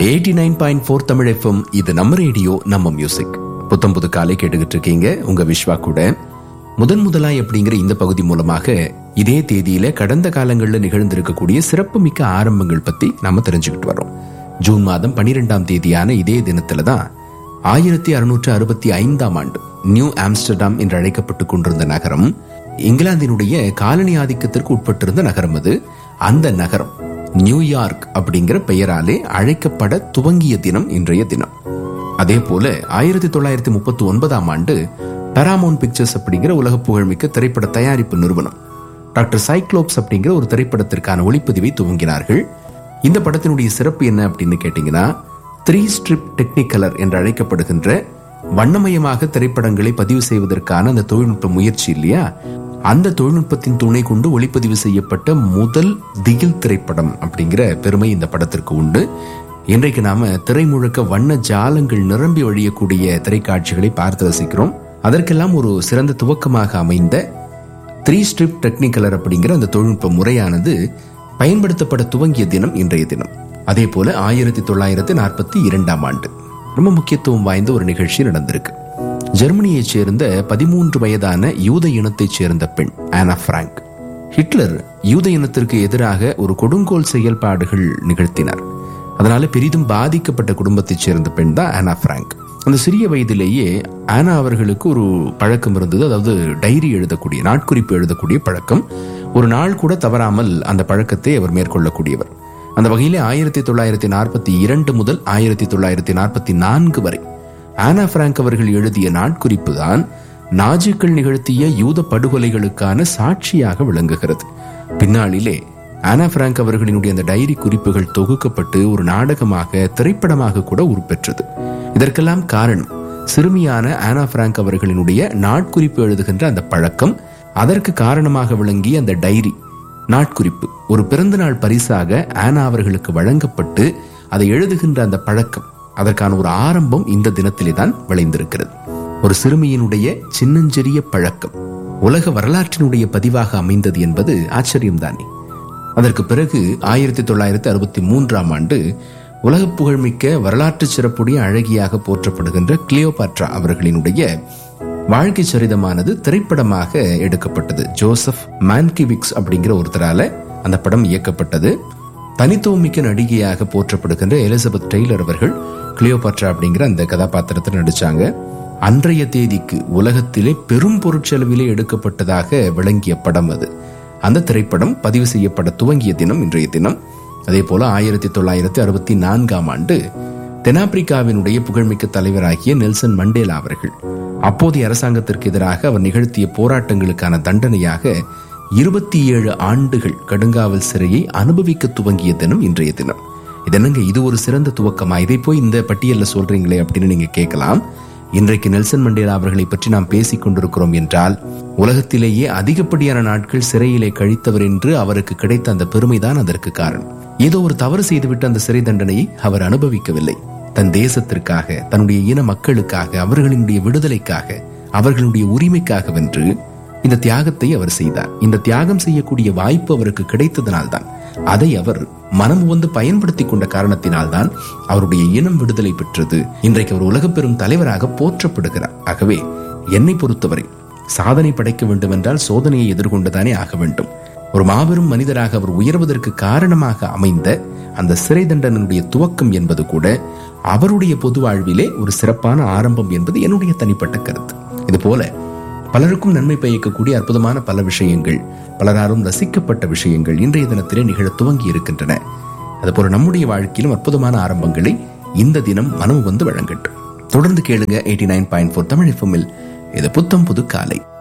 eighty nine point four Tamil F M இது நம்ம radio நம்ம மியூசிக் புத்தம் புது காலை கேட்டுக்கிட்டு இருக்கீங்க உங்க விஸ்வா கூட முதன் முதலாய் அப்படிங்கிற இந்த பகுதி மூலமாக இதே தேதியில கடந்த காலங்களில் நிகழ்ந்திருக்கக்கூடிய சிறப்புமிக்க ஆரம்பங்கள் பத்தி நாம தெரிஞ்சுக்கிட்டு வரோம் ஜூன் மாதம் பனிரெண்டாம் தேதியான இதே தினத்துல தான் ஆயிரத்தி அறுநூற்று அறுபத்தி ஐந்தாம் ஆண்டு நியூ ஆம்ஸ்டர்டாம் என்று அழைக்கப்பட்டுக் கொண்டிருந்த நகரம் இங்கிலாந்தினுடைய காலனி ஆதிக்கத்திற்கு உட்பட்டிருந்த நகரம் அது அந்த நகரம் நியூயார்க் அப்படிங்கிற பெயராலே அழைக்கப்பட துவங்கிய தினம் இன்றைய தினம் அதே போல ஆயிரத்தி தொள்ளாயிரத்தி முப்பத்தி ஒன்பதாம் ஆண்டு பாராமவுண்ட் பிக்சர்ஸ் அப்படிங்கிற உலக புகழ்மிக்க திரைப்பட தயாரிப்பு நிறுவனம் டாக்டர் சைக்ளோப்ஸ் அப்படிங்கிற ஒரு திரைப்படத்திற்கான ஒளிப்பதிவை துவங்கினார்கள் இந்த படத்தினுடைய சிறப்பு என்ன அப்படின்னு கேட்டீங்கன்னா த்ரீ ஸ்ட்ரிப் டெக்னிக்கலர் என்று அழைக்கப்படுகின்ற வண்ணமயமாக திரைப்படங்களை பதிவு செய்வதற்கான அந்த தொழில்நுட்ப முயற்சி இல்லையா அந்த தொழில்நுட்பத்தின் துணை கொண்டு ஒளிப்பதிவு செய்யப்பட்ட முதல் திகில் திரைப்படம் அப்படிங்கிற பெருமை இந்த படத்திற்கு உண்டு இன்றைக்கு நாம திரை முழுக்க வண்ண ஜாலங்கள் நிரம்பி வழியக்கூடிய திரைக்காட்சிகளை பார்த்து ரசிக்கிறோம் அதற்கெல்லாம் ஒரு சிறந்த துவக்கமாக அமைந்த த்ரீ ஸ்ட்ரிப் டெக்னிக்கலர் அப்படிங்கிற அந்த தொழில்நுட்ப முறையானது பயன்படுத்தப்பட துவங்கிய தினம் இன்றைய தினம் அதே போல ஆயிரத்தி தொள்ளாயிரத்தி நாற்பத்தி இரண்டாம் ஆண்டு ரொம்ப முக்கியத்துவம் வாய்ந்த ஒரு நிகழ்ச்சி நடந்திருக்கு ஜெர்மனியைச் சேர்ந்த பதிமூன்று வயதான யூத இனத்தைச் சேர்ந்த பெண் ஆனா பிராங்க் ஹிட்லர் யூத இனத்திற்கு எதிராக ஒரு கொடுங்கோல் செயல்பாடுகள் நிகழ்த்தினார் அதனால பெரிதும் பாதிக்கப்பட்ட குடும்பத்தைச் சேர்ந்த பெண் தான் ஆனா பிராங்க் அந்த சிறிய வயதிலேயே ஆனா அவர்களுக்கு ஒரு பழக்கம் இருந்தது அதாவது டைரி எழுதக்கூடிய நாட்குறிப்பு எழுதக்கூடிய பழக்கம் ஒரு நாள் கூட தவறாமல் அந்த பழக்கத்தை அவர் மேற்கொள்ளக்கூடியவர் அந்த வகையிலே ஆயிரத்தி தொள்ளாயிரத்தி நாற்பத்தி இரண்டு முதல் ஆயிரத்தி தொள்ளாயிரத்தி நாற்பத்தி நான்கு வரை ஆனா பிராங்க் அவர்கள் எழுதிய நாட்குறிப்பு தான் நாஜிக்கள் நிகழ்த்திய யூத படுகொலைகளுக்கான சாட்சியாக விளங்குகிறது பின்னாளிலே ஆனா பிராங்க் அவர்களினுடைய அந்த டைரி குறிப்புகள் தொகுக்கப்பட்டு ஒரு நாடகமாக திரைப்படமாக கூட உருப்பெற்றது இதற்கெல்லாம் காரணம் சிறுமியான ஆனா பிராங்க் அவர்களினுடைய நாட்குறிப்பு எழுதுகின்ற அந்த பழக்கம் அதற்கு காரணமாக விளங்கிய அந்த டைரி நாட்குறிப்பு ஒரு பிறந்தநாள் பரிசாக ஆனா அவர்களுக்கு வழங்கப்பட்டு அதை எழுதுகின்ற அந்த பழக்கம் அதற்கான ஒரு ஆரம்பம் இந்த தினத்திலே தான் விளைந்திருக்கிறது ஒரு சிறுமியினுடைய சின்னஞ்சிறிய பழக்கம் உலக வரலாற்றினுடைய பதிவாக அமைந்தது என்பது ஆச்சரியம்தானே அதற்கு பிறகு ஆயிரத்தி தொள்ளாயிரத்தி அறுபத்தி மூன்றாம் ஆண்டு உலக புகழ்மிக்க வரலாற்று சிறப்புடைய அழகியாக போற்றப்படுகின்ற கிளியோபாட்ரா அவர்களினுடைய வாழ்க்கை சரிதமானது திரைப்படமாக எடுக்கப்பட்டது ஜோசப் மான்கிவிக்ஸ் அப்படிங்கிற ஒருத்தரால அந்த படம் இயக்கப்பட்டது தனித்துவமிக்க நடிகையாக போற்றப்படுகின்ற எலிசபெத் டெய்லர் அவர்கள் கிளியோபாட்ரா அப்படிங்கிற அந்த கதாபாத்திரத்தில் நடிச்சாங்க அன்றைய தேதிக்கு உலகத்திலே பெரும் பொருட்செலவிலே எடுக்கப்பட்டதாக விளங்கிய படம் அது அந்த திரைப்படம் பதிவு செய்யப்பட துவங்கிய தினம் இன்றைய தினம் அதே போல ஆயிரத்தி தொள்ளாயிரத்தி அறுபத்தி நான்காம் ஆண்டு தென்னாப்பிரிக்காவினுடைய புகழ்மிக்க தலைவராகிய நெல்சன் மண்டேலா அவர்கள் அப்போதைய அரசாங்கத்திற்கு எதிராக அவர் நிகழ்த்திய போராட்டங்களுக்கான தண்டனையாக இருபத்தி ஏழு ஆண்டுகள் கடுங்காவல் சிறையை அனுபவிக்க துவங்கிய தினம் இன்றைய தினம் இது என்னங்க இது ஒரு சிறந்த துவக்கமா இதை போய் இந்த பட்டியல்ல சொல்றீங்களே அப்படின்னு நீங்க கேட்கலாம் இன்றைக்கு நெல்சன் மண்டேலா அவர்களை பற்றி நாம் பேசிக் கொண்டிருக்கிறோம் என்றால் உலகத்திலேயே அதிகப்படியான நாட்கள் சிறையிலே கழித்தவர் என்று அவருக்கு கிடைத்த அந்த பெருமைதான் அதற்கு காரணம் ஏதோ ஒரு தவறு செய்துவிட்டு அந்த சிறை தண்டனையை அவர் அனுபவிக்கவில்லை தன் தேசத்திற்காக தன்னுடைய இன மக்களுக்காக அவர்களினுடைய விடுதலைக்காக அவர்களுடைய உரிமைக்காக வென்று இந்த தியாகத்தை அவர் செய்தார் இந்த தியாகம் செய்யக்கூடிய வாய்ப்பு அவருக்கு கிடைத்ததனால்தான் அதை அவர் மனம் வந்து பயன்படுத்திக் கொண்ட காரணத்தினால்தான் அவருடைய இனம் விடுதலை பெற்றது இன்றைக்கு அவர் உலக பெரும் தலைவராக போற்றப்படுகிறார் ஆகவே என்னை பொறுத்தவரை சாதனை படைக்க வேண்டும் என்றால் சோதனையை எதிர்கொண்டுதானே ஆக வேண்டும் ஒரு மாபெரும் மனிதராக அவர் உயர்வதற்கு காரணமாக அமைந்த அந்த சிறை தண்டனுடைய துவக்கம் என்பது கூட அவருடைய பொது வாழ்விலே ஒரு சிறப்பான ஆரம்பம் என்பது என்னுடைய தனிப்பட்ட கருத்து இது போல பலருக்கும் நன்மை பயக்கக்கூடிய அற்புதமான பல விஷயங்கள் பலராலும் ரசிக்கப்பட்ட விஷயங்கள் இன்றைய தினத்திலே நிகழ துவங்கி இருக்கின்றன அதுபோல நம்முடைய வாழ்க்கையிலும் அற்புதமான ஆரம்பங்களை இந்த தினம் மனம் வந்து வழங்கட்டும் தொடர்ந்து கேளுங்க eighty nine point four Tamil எஃப்எம்மில் இது புத்தம் புது காலை